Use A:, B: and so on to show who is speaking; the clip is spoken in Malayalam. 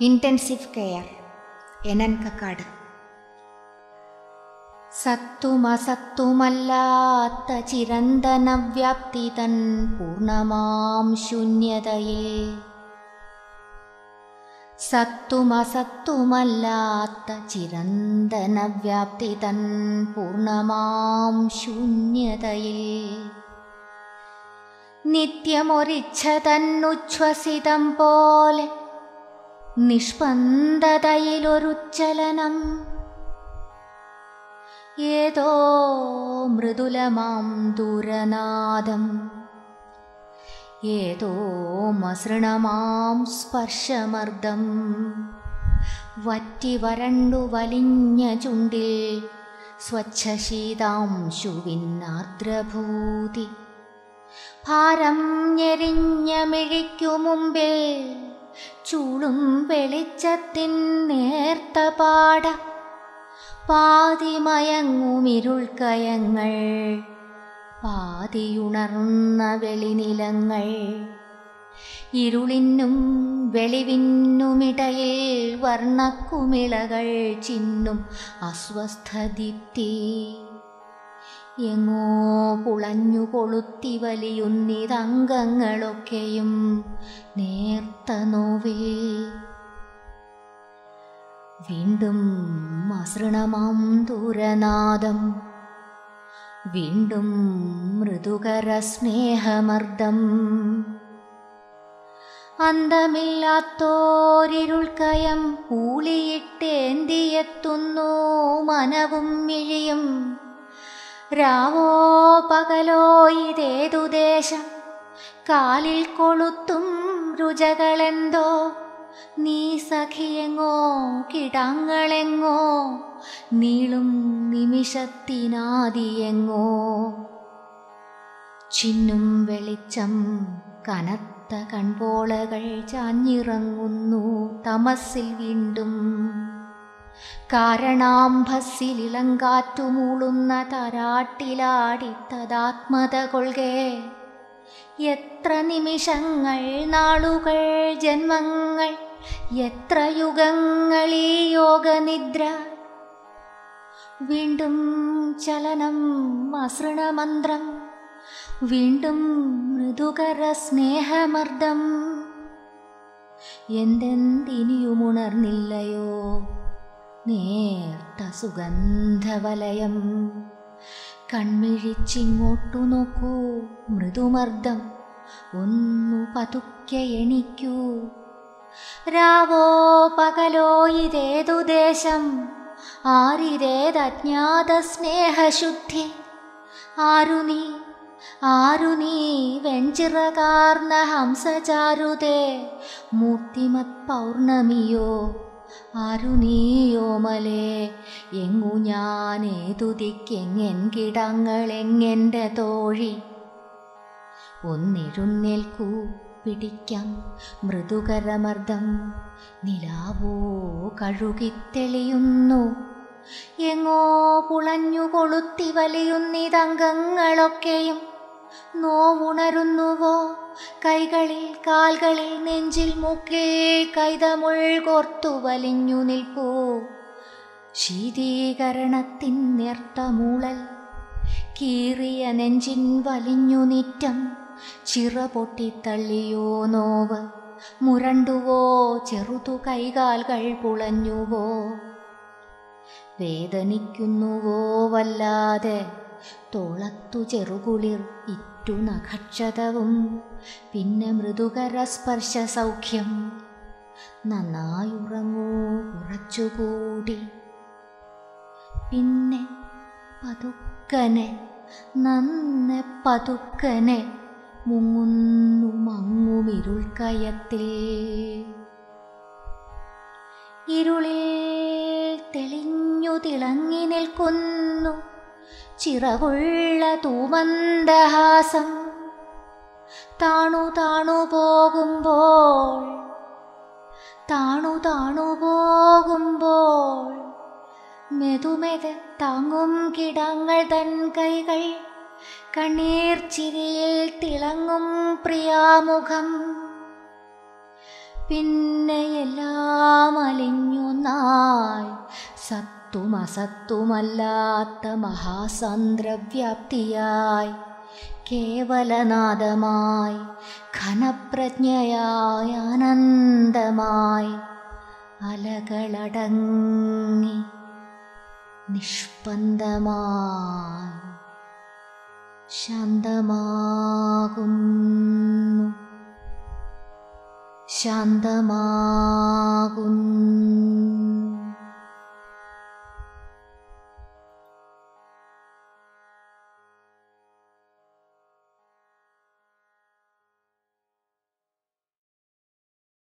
A: ഇൻറ്റൻസീവ് കെയർ എനൻ കക്കാട് സത്തുമസത്തുമല്ലാത്ത ചിരന്തനവ്യാപ്തി തൻ പൂർണ്ണമാം ശൂന്യതയിൽ സത്തുമസത്തുമല്ലാത്ത ചിരന്തനവ്യാപ്തി തൻ പൂർണ്ണമാം ശൂന്യതയിൽ നിത്യമൊരിച്ഛ തന്നുച്ഛ്വസിതം പോലെ നിഷ്പന്ദതയിലൊരു ചലനം ഏതോ മൃദുലമാം ദൂരനാദം ഏതോ മസൃണമാം സ്പർശമർദ്ദം വറ്റി വലിഞ്ഞ ചുണ്ടിൽ സ്വച്ഛശീതാംശുവിന്നാർദ്രഭൂതി ഭാരം ഞെരിഞ്ഞ മിഴിക്കു മുമ്പിൽ ചൂടും വെളിച്ചത്തിൻ നേർത്ത പാട പാതിമയങ്ങുമിരുൾക്കയങ്ങൾ പാതിയുണർന്ന വെളിനിലങ്ങൾ ഇരുളിനും വെളിവിനുമിടയിൽ വർണ്ണക്കുമിളകൾ ചിന്നും അസ്വസ്ഥദീപ്തി എങ്ങോ പുളഞ്ഞു കൊളുത്തി വലിയുന്നിതംഗങ്ങളൊക്കെയും നേർത്ത നോവിൽ വീണ്ടും മസൃണമാം ദൂരനാദം വീണ്ടും മൃദുകര സ്നേഹമർദ്ദം അന്തമില്ലാത്തോരിരുൾക്കയം പൂളിയിട്ടേന്തിയെത്തുന്നു മനവും മിഴിയും രാവോ പകലോ ഇതേതു ദേശം കാലിൽ കൊളുത്തും രുചകളെന്തോ നീ സഖിയെങ്ങോ കിടങ്ങളെങ്ങോ നീളും നിമിഷത്തിനാദിയെങ്ങോ ചിന്നും വെളിച്ചം കനത്ത കൺപോളകൾ ചാഞ്ഞിറങ്ങുന്നു തമസിൽ വീണ്ടും കാരണാംഭസ്സിലിളങ്കാറ്റു മൂളുന്ന തരാട്ടിലാടിത്തതാത്മത കൊள்കെ എത്ര നിമിഷങ്ങൾ നാളുകൾ ജന്മങ്ങൾ എത്ര യുഗങ്ങൾ ഈ യോഗനിദ്ര വീണ്ടും ചലനം മസൃണമന്ത്രം വീണ്ടും മൃദുകര സ്നേഹമർദ്ദം എന്തെന്തിനിയുമുണർന്നില്ലയോ നേർത്ത സുഗന്ധവലയം കൺമിഴിച്ചിങ്ങോട്ടു നോക്കൂ മൃദുമർദ്ദം ഒന്നു പതുക്കെ എണിക്കൂ രാവോ പകലോ ഇതേതു ദേശം ആരിതേതജ്ഞാത സ്നേഹശുദ്ധി ആരു നീ ആരു നീ വെഞ്ചിറകാർന്ന ഹംസചാരുതേ മൂർത്തിമത് പൗർണമിയോ ആരു നീയോമലേ എങ്ങു ഞാനേതു ദിക്കെങ്ങൻ കിടങ്ങളെങ്ങെൻ്റെ തോഴി ഒന്നെഴുന്നേൽക്കൂ പിടിക്കാം മൃദുകരമർദ്ദം നിലാവോ കഴുകിത്തെളിയുന്നു എങ്ങോ പുളഞ്ഞു കൊളുത്തി വലിയുന്നിതംഗങ്ങളൊക്കെയും നോവുണരുന്നുവോ കൈകളിൽ കാൽകളിൽ നെഞ്ചിൽ മുക്കിൽ കൈതമുൾ കോർത്തു വലിഞ്ഞു നിൽപ്പൂ ശീതീകരണത്തിൻ നേർത്ത മൂളൽ കീറിയ നെഞ്ചിൻ വലിഞ്ഞു നിറ്റം ചിറ പൊട്ടിത്തള്ളിയോ നോവ് മുരണ്ടുവോ ചെറുതു കൈകാൽകൾ പുളഞ്ഞുവോ വേദനിക്കുന്നുവോ വല്ലാതെ തോളത്തു ചെറുകുളിർ ഇറ്റു നഖക്ഷതവും പിന്നെ മൃദുകര സ്പർശ സൗഖ്യം നന്നായുറങ്ങൂ കുറച്ചുകൂടി പിന്നെ പതുക്കനെ നന്നെ പതുക്കനെ മുങ്ങുന്നു മങ്ങുമിരുൾക്കയത്തിൽ ഇരുളിൽ തെളിഞ്ഞു തിളങ്ങി നിൽക്കുന്നു ചിറകുള്ള തൂമന്ദഹാസം താണു താണു പോകുമ്പോൾ താണു താണു പോകുമ്പോൾ മെതുമെത് താങ്ങും കിടങ്ങൾ തൻ കൈകൾ കണ്ണീർ ചിരിയിൽ തിളങ്ങും പ്രിയാമുഖം പിന്നെ എല്ലാം അലിഞ്ഞൊന്നായി സത്തുമസത്തുമല്ലാത്ത മഹാസാന്ദ്രവ്യാപ്തിയായി കേവലനാദമായി ഘനപ്രജ്ഞയായ ആനന്ദമായി അലകളടങ്ങി നിഷ്പന്ദമായി ശാന്തമാകുന്നു ശാന്തമാകുന്നു